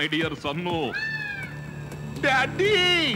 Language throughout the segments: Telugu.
My dear son daddy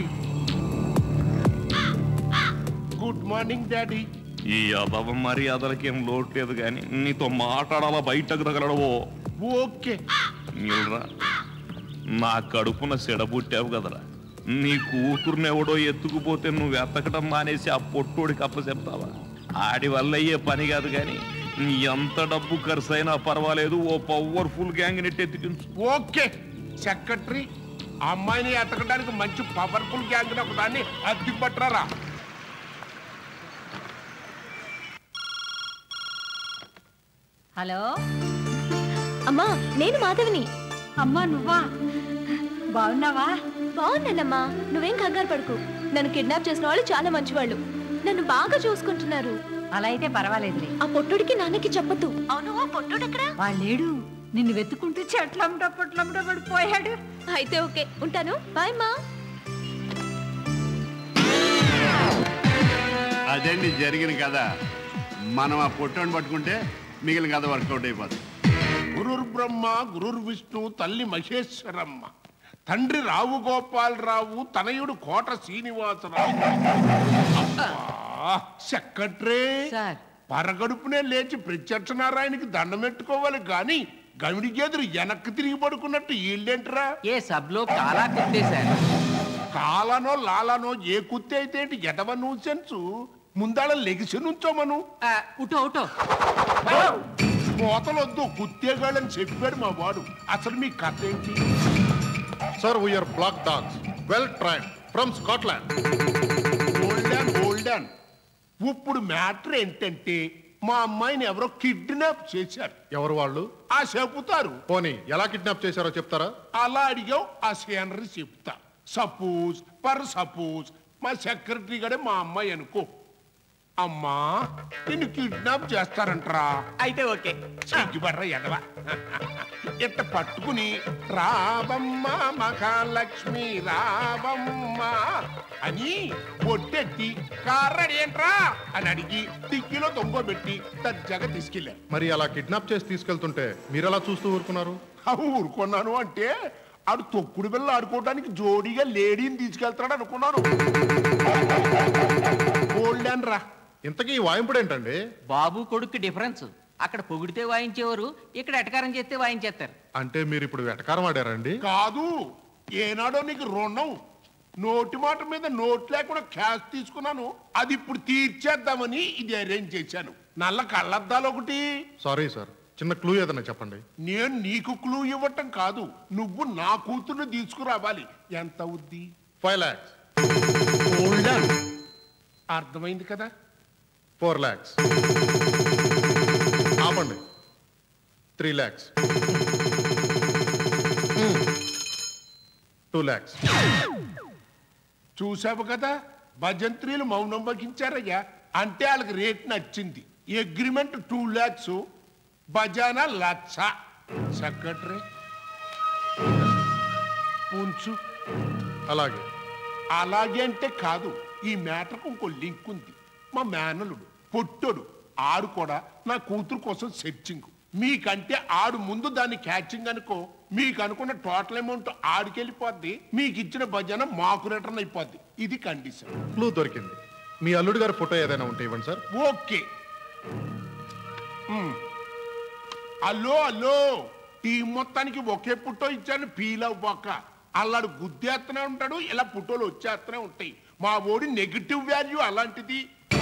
good morning daddy ఈ అదవ మర్యాదలకేం లోటు లేదు కానీ నీతో మాట్లాడాలా బయటకు తగలడవో ఓకే నిల్రా నా కడుపున సెడబుట్టావు కదరా నీ కూతుర్నెవడో ఎత్తుకుపోతే నువ్వు ఎత్తకటం మానేసి ఆ పొట్టోడికి అప్ప చెప్తావా ఆడి వల్ల అయ్యే పని కాదు కానీ నీ ఎంత డబ్బు ఖర్చు అయినా పర్వాలేదు ఓ పవర్ఫుల్ గ్యాంగ్ నెట్టి ఎత్తికించు ఓకే సెక్రటరీ ఆ అమ్మాయిని ఎతకడానికి మంచి పవర్ఫుల్ గ్యాంగ్ ఒక దాన్ని అద్దెకు పట్టరారా హలో అమ్మా నేను మాధవిని అమ్మా నువ్వా బాగున్నావా బాగున్నానమ్మా నువ్వేం కంగారు పడుకు నన్ను కిడ్నాప్ చేసిన వాళ్ళు చాలా మంచివాళ్ళు నన్ను బాగా చూసుకుంటున్నారు అలా అయితే పర్వాలేదులే ఆ పొట్టుడికి నాన్నకి చెప్పొద్దు అవును ఆ పొట్టుడు ఎక్కడా వాళ్ళేడు నిన్ను వెతుకుంటూ చెట్లమ్మట పొట్లమ్మట పడిపోయాడు అయితే ఓకే ఉంటాను బాయ్ మా అదండి జరిగిన కథ మనం ఆ పొట్టని పట్టుకుంటే మిగిలిన కథ వర్కౌట్ అయిపోతుంది గురుర్ బ్రహ్మ గురుర్ విష్ణు తల్లి మహేశ్వరమ్మ తండ్రి రావు గోపాలరావు తనయుడు కోట శ్రీనివాసరావు అబ్బా, సెక్రటరీ సార్. పరగడుపునే లేచి ప్రత్యక్ష నారాయణకి దండం పెట్టుకోవాలి గాని గమిడి గేదెలు వెనక్కి తిరిగి పడుకున్నట్టు ఈళ్ళేంట్రా ఏ సబ్లో కాలా కుత్తే సార్ కాలనో లాలనో ఏ కుత్తి అయితే ఏంటి ఎటవ నూసెన్సు ముందాళ లెగిసి నుంచోమను ఆ, ఉటో ఉటో కోతలొద్దు కుత్తేగాళ్ళని చెప్పాడు మా వాడు అసలు మీ కథ ఏంటి Sir, we are black dogs, well trained, from Scotland. ఓల్డన్ ఓల్డన్ ఇప్పుడు మ్యాటర్ ఏంటంటే మా అమ్మాయిని ఎవరో కిడ్నాప్ చేశారు ఎవరు వాళ్ళు ఆ చెబుతారు పోనీ ఎలా కిడ్నాప్ చేశారో చెప్తారా అలా అడిగావు ఆ సీనరీ చెప్తా సపోజ్ పర్ సపోజ్ మా సెక్రటరీ గడే మా అమ్మాయి అనుకో అమ్మా నిన్ను కిడ్నాప్ చేస్తారంటరా అయితే ఓకే సిగ్గుపడ్ర ఎదవా ఇట్ట పట్టుకుని రావమ్మ మహాలక్ష్మి రావమ్మ అని ఒట్టెట్టి కార్రడి ఏంట్రా అని అడిగి దిక్కిలో దొంగబెట్టి దర్జాగా తీసుకెళ్ళారు మరి అలా కిడ్నాప్ చేసి తీసుకెళ్తుంటే మీరు ఎలా చూస్తూ ఊరుకున్నారు అవి ఊరుకున్నాను అంటే ఆడు తొక్కుడు బిల్ల ఆడుకోవడానికి జోడీగా లేడీని తీసుకెళ్తాడు అనుకున్నాను గోల్డెన్ రా ఇంతకీ ఈ వాయింపుడు ఏంటండి బాబు కొడుకు డిఫరెన్స్ అక్కడ పొగిడితే వాయించేవారు ఇక్కడ ఎటకారం చేస్తే వాయించేస్తారు అంటే మీరు ఇప్పుడు వెటకారం ఆడారండి కాదు ఏనాడో నీకు రుణం నోటి మాట మీద నోట్ లేకుండా క్యాష్ తీసుకున్నాను అది ఇప్పుడు తీర్చేద్దామని ఇది అరేంజ్ చేశాను నల్ల కళ్ళద్దాలు ఒకటి సారీ సార్ చిన్న క్లూ ఏదైనా చెప్పండి నేను నీకు క్లూ ఇవ్వటం కాదు నువ్వు నా కూతుర్ని తీసుకురావాలి ఎంత అవుద్ది ఫైవ్ ల్యాక్స్ అర్థమైంది కదా ఫోర్ ల్యాక్స్ ఆపండి త్రీ ల్యాక్స్ టూ ల్యాక్స్ చూసావు కదా భజంత్రీలు మౌనం వహించారయ్యా అంటే వాళ్ళకి రేట్ నచ్చింది అగ్రిమెంట్ టూ ల్యాక్స్ బజానా లక్ష సెక్రటరీ ఉంచు అలాగే అలాగే అంటే కాదు ఈ మ్యాటర్కు ఇంకో లింక్ ఉంది మా మేనలుడు పొట్టోడు ఆడు కూడా నా కూతురు కోసం సెర్చింగ్ మీకంటే ఆడు ముందు దాన్ని క్యాచింగ్ అనుకో మీకు అనుకున్న టోటల్ అమౌంట్ ఆడికెళ్ళిపోద్ది మీకు ఇచ్చిన భజన మాకు రిటర్న్ అయిపోద్ది ఇది కండిషన్ క్లూ దొరికింది మీ అల్లుడు గారి ఫోటో ఏదైనా ఉంటే ఇవ్వండి సార్ ఓకే మ్. అల్లో అల్లో టీం మొత్తానికి ఒకే పుట్టో ఇచ్చాను ఫీల్ అవ్వక అల్లాడు గుద్దేస్తూనే ఉంటాడు ఇలా పుట్టోలు వచ్చేస్తూనే ఉంటాయి మా ఓడి నెగిటివ్ వాల్యూ అలాంటిది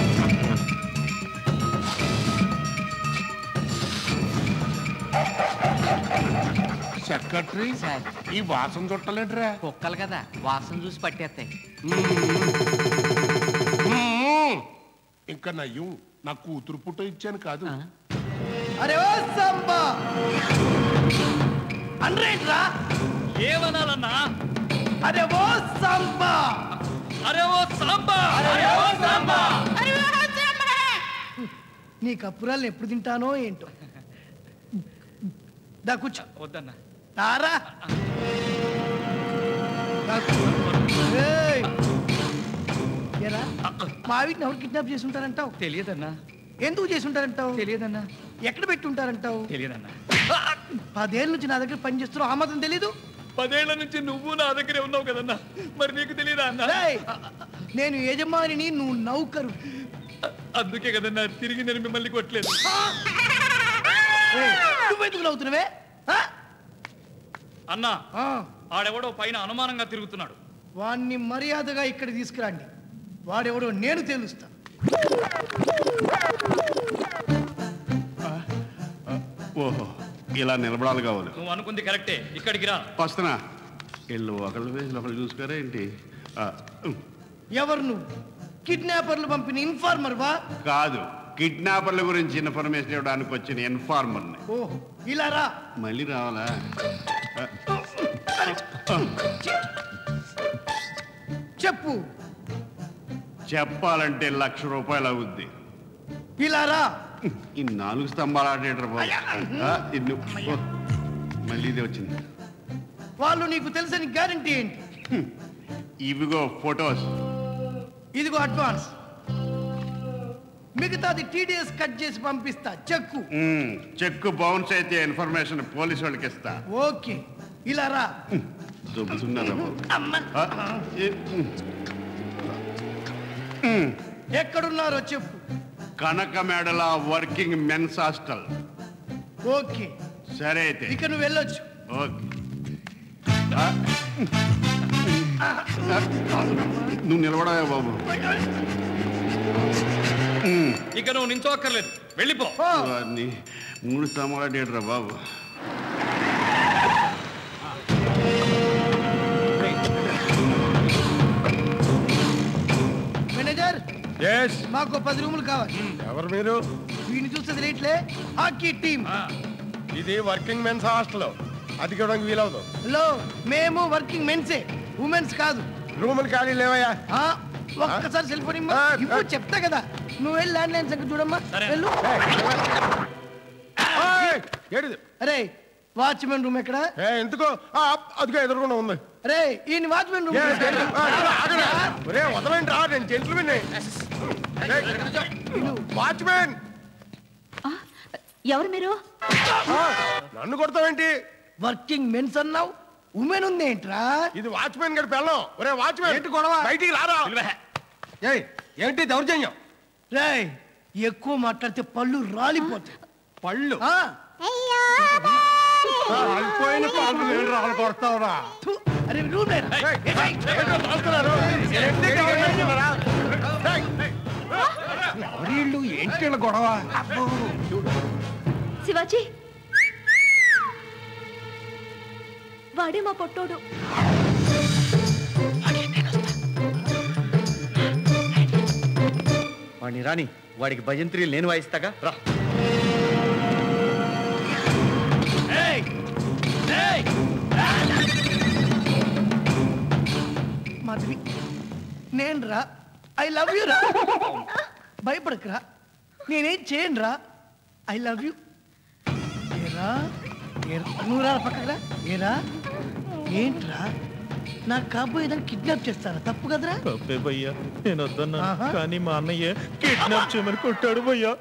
సెక్రటరీ సార్. ఈ వాసన చుట్టలేంట్రా కుక్కలు కదా వాసన చూసి పట్టేస్తాయి మ్మ్. ఇంకా నయ్యం నా కూతురు పుట్టో ఇచ్చాను కాదు ఆ. అరే ఓ సంబా అనరేట్రా ఏమనాలన్నా అరే ఓ సంబా అరే ఓ సాంబా నీ కప్పురాలను ఎప్పుడు తింటానో ఏంటో దా కూర్చో వద్దన్నా తారా దా కూర్చో. ఏయ్. ఏరా, మా ఆవిడని ఎవరు కిడ్నాప్ చేసి ఉంటారంటావు తెలియదన్నా ఎందుకు చేసి ఉంటారంటావు తెలియదన్నా ఎక్కడ పెట్టి ఉంటారంటావు తెలియదన్నా పదేళ్ళ నుంచి నా దగ్గర పని చేస్తున్నావు ఆ మాత్రం తెలీదు పదేళ్ల నుంచి నువ్వు నా దగ్గరే ఉన్నావు కదన్నా మరి నీకు తెలియదా అన్న రేయ్, నేను యజమానిని నువ్వు నౌకరు అందుకే కదన్నా తిరిగి నేను మిమ్మల్ని కొట్టలేదు రేయ్, నువ్వెందుకు నవ్వుతున్నావే ఆ? అన్నా ఆ, ఆడెవడో పైన అనుమానంగా తిరుగుతున్నాడు వాణ్ణి మర్యాదగా ఇక్కడ తీసుకురండి వాడెవడో నేను తెలుస్తా ఓహో ఇలా నిలబడాలి కావాలి నువ్వు అనుకుంది కరెక్టే ఇక్కడికి రా వస్తున్నా ఇల్లు ఒకళ్ళు వేసి ఒకళ్ళు చూసుకోరా ఏంటి ఆ, ఉమ్, ఎవరు నువ్వు కిడ్నాపర్లు పంపిన ఇన్ఫార్మర్ వా కాదు కిడ్నాపర్ల గురించి ఇన్ఫర్మేషన్ ఇవ్వడానికి వచ్చిన ఇన్ఫార్మర్ని ఓహో ఇలా రా మళ్ళీ రావాలా ఆ, చెప్పు చెప్పాలంటే లక్ష రూపాయలు అవుద్ది ఇలా రా ఈ నాలుగు స్తంభాలు ఆడేటర్ బాబు ఆ, ఇన్ని ఓ, మళ్ళీ ఇది వచ్చింది వాళ్ళు నీకు తెలుసని గ్యారంటీ ఏంటి ఇవిగో ఫొటోస్ ఇదిగో అడ్వాన్స్ మిగతాది టీడీఎస్ కట్ చేసి పంపిస్తా చెక్కు ఉమ్, చెక్కు బౌన్స్ అయితే ఇన్ఫర్మేషన్ పోలీసు వాళ్ళకి ఇస్తా ఓకే ఇలా రా దొబ్బుతున్నారా బాబు అమ్మ. ఆ, ఏ, ఉమ్, ఎక్కడున్నారో చెప్పు కనక మేడల వర్కింగ్ మెన్స్ హాస్టల్ ఓకే సరే అయితే ఇక నువ్వు వెళ్ళొచ్చు ఓకే ఆ, నువ్వు నిలబడవే బాబు ఇక నువ్వు నించోక్కర్లేదు వెళ్ళిపో ఓ, వారిని మూడు స్తంభాలు ఆడేటరా బాబు మేనేజర్ ఎస్ మాకు పది రూములు కావాలి ఎవరు మీరు వీడిని చూస్తే తెలియట్లే హాకీ టీం ఇది వర్కింగ్ మెన్స్ హాస్టల్ అది కూడా వీలవదు హలో మేము వర్కింగ్ మెన్సే ఉమెన్స్ కాదు రూములు ఖాళీ లేవయ్యా ఆ, ఒక్కసారి సెల్ ఫోన్ ఇమ్మా ఆ, ఇప్పుడు ఆ. చెప్తా కదా నువ్వు వెళ్ళి ల్యాండ్ లైన్ సంగతి చూడమ్మా సరే. వెళ్ళు ఏయ్, ఏంటిది అరే వాచ్మెన్ రూమ్ ఎక్కడ ఏ ఎందుకో ఆ, అదిగో ఎదురుకుండా ఉంది అరే ఈయన వాచ్మెన్ రూమ్ ఏ, ఏ, ఆ, ఆగండి. ఒరే, వదలండి రా నేను జెంట్లమెన్ వాచ్మెన్ ఎవరు మీరు నన్ను కొడతావేంటి వర్కింగ్ మెన్స్ అన్నావు ఉమెన్ ఉంది ఏంట్రా ఇది వాచ్మెన్ గడి పెళ్ళం ఒరే వాచ్మెన్ ఏంటి గొడవ? బయటికి రారా ఏయ్ ఏంటి దౌర్జన్యం రేయ్ ఎక్కువ మాట్లాడితే పళ్ళు రాలిపోతాయి పళ్ళు ఆ, అయిపోయిన పాలు నేను రాళ్ళు కొడతావురా థు, అరే రూమ్ లేరా? ఏయ్, వీళ్ళు ఏంటి వీళ్ళ గొడవ శివాజీ వాడే మా పొట్టోడు వాడిని రాని వాడికి భజంత్రీలు నేను వాయిస్తాగా రా ఏయ్, ఏయ్. మాధవి నేను రా ఐ లవ్ యూ రా భయపడకురా నేనేం చేయను రా ఐ లవ్ యూ ఏరా ఏరా, నువ్వు రా పక్కకు రా ఏరా ఏంట్రా నాకు కాబోయేదాన్ని కిడ్నాప్ చేస్తారా తప్పు కదరా తప్పే భయ్యా నేను వద్దన్నా ఆహా. కానీ మా అన్నయ్య కిడ్నాప్ చేయమని కొట్టాడు భయ్యా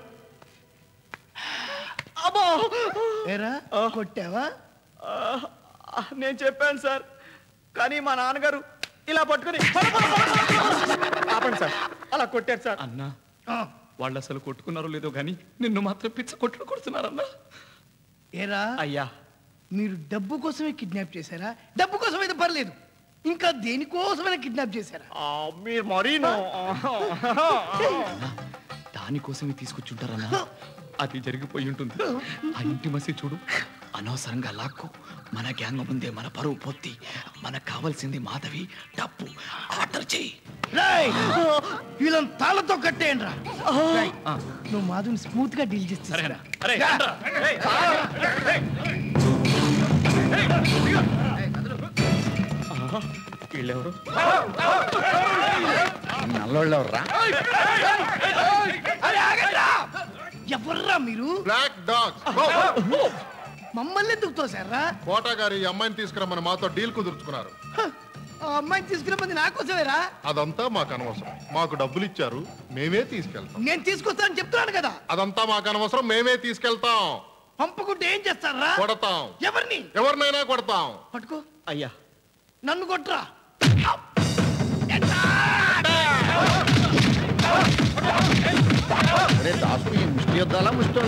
ఏరా కొట్టావా నేను చెప్పాను సార్ కానీ మా నాన్నగారు ఇలా పట్టుకుని ఆపండి సార్ అలా కొట్టారు సార్ అన్నా ఆ, వాళ్ళు అసలు కొట్టుకున్నారో లేదో కానీ నిన్ను మాత్రం పిచ్చ కొట్టుడు కొడుతున్నారన్నా ఏరా అయ్యా మీరు డబ్బు కోసమే కిడ్నాప్ చేశారా డబ్బు కోసం అయితే పర్లేదు ఇంకా దేనికోసమైనా కిడ్నాప్ చేశారా మీరు మరీ దానికోసమే తీసుకొచ్చుంటారన్నా అది జరిగిపోయి ఉంటుంది ఆ ఇంటి మసి చూడు అనవసరంగా లాక్కు మన గ్యాంగ్ ముందే మన పరువు పొత్తి మనకు కావాల్సింది మాధవి డబ్బు ఆర్డర్ చెయ్యి రేయ్! వీళ్ళని తాళతో కట్టేయండి రా రేయ్, నువ్వు మాధుని స్మూత్ గా డీల్ చేస్తా సరేనా అరే రండ్రా. వీళ్ళెవరు నల్లోళ్ళు ఎవర్రా ఎవర్రా మీరు బ్లాక్ డాగ్స్ మమ్మల్ని ఎందుకు తోసారా కోట గారి ఈ అమ్మాయిని తీసుకురమ్మని మాతో డీల్ కుదుర్చుకున్నారు ఆ అమ్మాయిని తీసుకునే మంది నా కోసమేరా అదంతా మాకు అనవసరం మాకు డబ్బులు ఇచ్చారు మేమే తీసుకెళ్తాం నేను తీసుకొస్తానని చెప్తున్నాను కదా అదంతా మాకు అనవసరం మేమే తీసుకెళ్తాం పంపుకుంటే ఏం చేస్తారా కొడతాం ఎవరిని ఎవరినైనా కొడతాం పట్టుకో అయ్యా నన్ను కొట్రా అరే దాసు ఈ ముష్టి యుద్ధాలా ముష్టి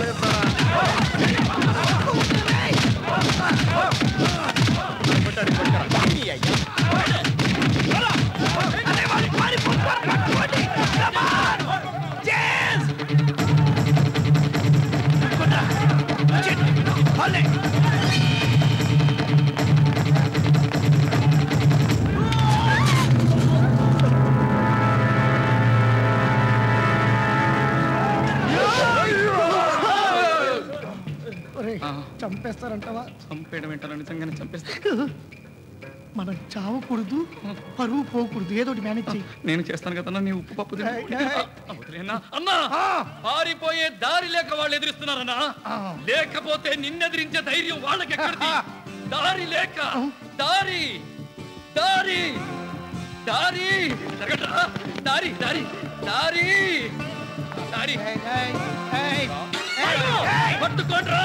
ఒరేయ్, చంపేస్తారంటవా చంపేయడం ఏంటో నిజంగానే చంపేస్తా మనం చావకూడదు పరువు పోకూడదు ఏదో ఒకటి మేనేజ్ చెయ్యి నేను చేస్తాను కదా నీ ఉప్పు పప్పు తిను. ఏయ్, ఏయ్. వదిలేనా? అన్నా పారిపోయే దారి లేక వాళ్ళు ఎదురిస్తున్నారన్నా లేకపోతే నిన్నెదిరించే ధైర్యం వాళ్ళకి ఎక్కడిది దారి లేక దారి దారి దారి జరగట్రా. దారి దారి దారి దారి పట్టుకోండ్రా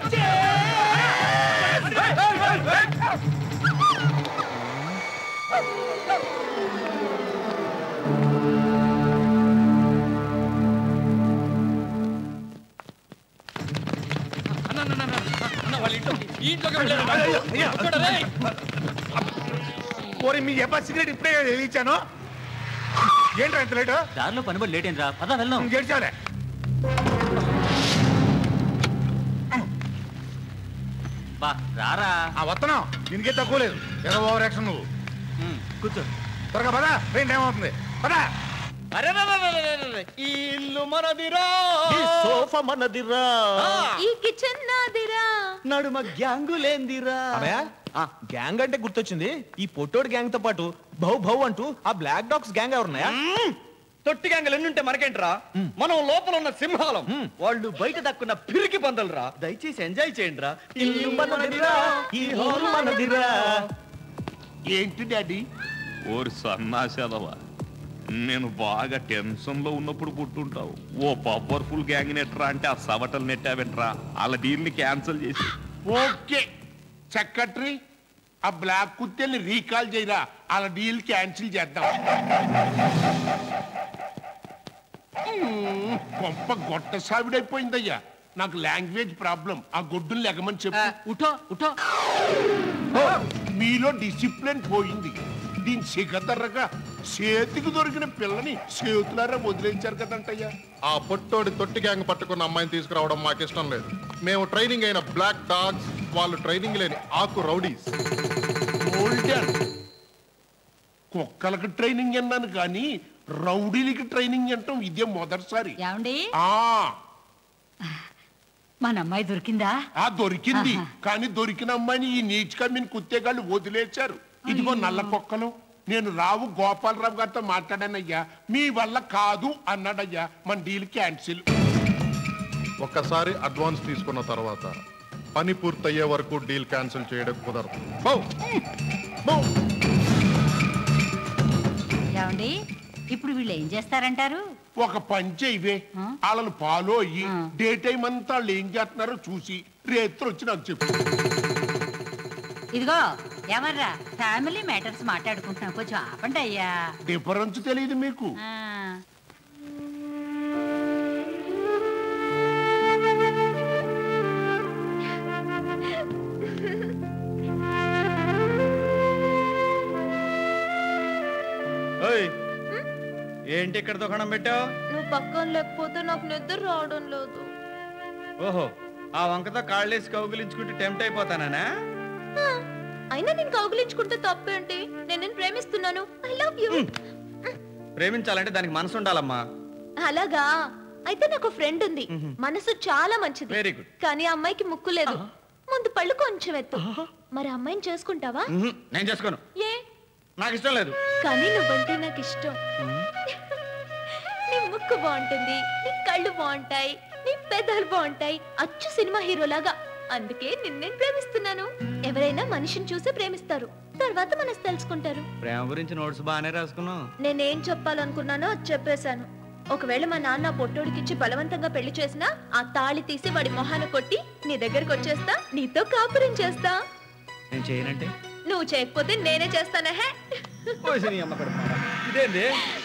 అన్న, అన్న, అన్న, అన్న, అన్న, వాళ్ళ ఇంట్లోకి ఈ ఇంట్లోకి వెళ్ళారు పట్టుకోండి, రేయ్. ఓరి మీ ఎబ్బా సిగరెట్ ఇప్పుడే ఇచ్చాను ఏంట్రా ఎంత లేటు దారిలో పనిబడి లేట్ ఏంట్రా పద వెళ్దాం గెలిచాలే బా రారా ఆ వస్తున్నాం దీనికే తక్కువ లేదు ఏదో ఓవర్ యాక్షన్ నువ్వు కూర్చో త్వరగా పదా ట్రైన్ టైం అవుతుంది పదా అరే రే, రే, రే, రే, రే, రే. ఈ ఇల్లు మనదిరా సోఫా మనదిరా ఈ కిచెన్ నాదిరా నడుమ గ్యాంగు లేందిరా గ్యాంగ్ అంటే గుర్తొచ్చింది ఈ పొట్టోడు గ్యాంగ్ తో పాటు భౌ భౌ అంటూ ఆ బ్లాక్ డాగ్స్ గ్యాంగ్ ఎవరున్నాయా తొట్టి గ్యాంగులు ఎన్నుంటే మనకేంట్రా మనం లోపల ఉన్న సింహాలం వాళ్ళు బయట దక్కున్న పిరికి పందలరా దయచేసి ఎంజాయ్ చేయండి రా ఇల్లు మనదిరా ఈ హోల్ మనదిరా ఏంటి డాడీ ఓరి సన్నాసేదవా నేను బాగా టెన్షన్లో ఉన్నప్పుడు పుట్టుంటావు ఓ పవర్ఫుల్ గ్యాంగ్ నెట్రా అంటే ఆ సవటలు నెట్టావెంట్రా వాళ్ళ డీల్ని క్యాన్సిల్ చేసి ఓకే సెక్రటరీ ఆ బ్లాక్ కుత్తెల్ని రీకాల్ చేయరా అలా డీల్ క్యాన్సిల్ చేద్దాం మ్మ్, గొప్ప గొట్ట సావిడైపోయిందయ్యా నాకు లాంగ్వేజ్ ప్రాబ్లం ఆ గొడ్డుని లెగమని చెప్పు ఉఠో ఉఠో మీలో డిసిప్లిన్ పోయింది దీని సిగదర్రగా చేతికి దొరికిన పిల్లని చేతులారా వదిలేంచారు కదంటయ్యా ఆ పొట్టోడి తొట్టి గ్యాంగ్ పట్టుకున్న అమ్మాయిని తీసుకురావడం మాకు ఇష్టం లేదు మేము ట్రైనింగ్ అయిన బ్లాక్ డాగ్స్ వాళ్ళు ట్రైనింగ్ లేని ఆకు రౌడీస్ గోల్డెన్ కుక్కలకు ట్రైనింగ్ అన్నాను కానీ రౌడీలకి ట్రైనింగ్ అంటాం ఇదే మొదటిసారి ఏమండి ఆ మన అమ్మాయి దొరికిందా ఆ దొరికింది కానీ దొరికిన అమ్మాయిని ఈ నీచ్ కమ్మిన కుత్తేగాళ్ళు వదిలేశారు ఇదిగో నల్ల కుక్కలు నేను రావు గోపాలరావు గారితో మాట్లాడానయ్యా మీ వల్ల కాదు అన్నాడయ్యా మన డీల్ క్యాన్సిల్ ఒక్కసారి అడ్వాన్స్ తీసుకున్న తర్వాత పని పూర్తయ్యే వరకు డీల్ క్యాన్సిల్ చేయడం కుదరదు బౌ! బౌ! ఏమండి ఇప్పుడు వీళ్ళు ఏం చేస్తారంటారు ఒక పని చేయవే వాళ్ళని ఫాలో అయ్యి డే టైం అంతా వాళ్ళు ఏం చేస్తున్నారో చూసి రేత్రి వచ్చి నాకు చెప్పు ఇదిగో ఎవర్రా ఫ్యామిలీ మ్యాటర్స్ మాట్లాడుకుంటున్నాం కొంచెం ఆపండి అయ్యా డిఫరెన్స్ తెలియదు మీకు ఆ, ఓయ్ ఏంటి ఇక్కడ దుకాణం పెట్టావు నువ్వు పక్కన లేకపోతే నాకు నిద్ర రావడం లేదు ఓహో ఆ వంకతో కాళ్ళేసి కౌగిలించుకుంటే టెంప్ట్ అయిపోతానా ఆ, అయినా నేను కౌగులించుకుంటే తప్పేంటి నేను నిన్ను ప్రేమిస్తున్నాను ఐ లవ్ యూ ప్రేమించాలంటే దానికి మనసు ఉండాలమ్మా అలాగా అయితే నాకు ఫ్రెండ్ ఉంది మనసు చాలా మంచిది Very good. కానీ ఆ అమ్మాయికి ముక్కు లేదు ముందు పళ్ళు కొంచెం ఎత్తు మరి ఆ అమ్మాయిని చేసుకుంటావా ఉహు, నేను చేసుకోను ఏ నాకు ఇష్టం లేదు కానీ నువ్వంటే నాకు ఇష్టం నీ ముక్కు బాగుంటుంది నీ కళ్ళు బాగుంటాయి నీ పెదాలు బాగుంటాయి అచ్చు సినిమా హీరోలాగా అందుకే నిన్నే ప్రేమిస్తున్నాను ఎవరైనా మనిషిని చూసి ప్రేమిస్తారు తర్వాత మనసు తెలుసుకుంటారు ప్రేమ గురించి నోట్స్ బాగానే రాసుకున్నావు నేనేం చెప్పాలనుకున్నానో అది చెప్పేశాను ఒకవేళ మా నాన్న ఆ పొట్టోడికిచ్చి బలవంతంగా పెళ్లి చేసినా ఆ తాళి తీసి వాడి మొహాన కొట్టి నీ దగ్గరకు వచ్చేస్తా నీతో కాపురం చేస్తా నేను చేయనంటే నువ్వు చేయకపోతే నేనే చేస్తానా హే పోసి నీ అమ్మ కడుపు మాడ. ఇదేంది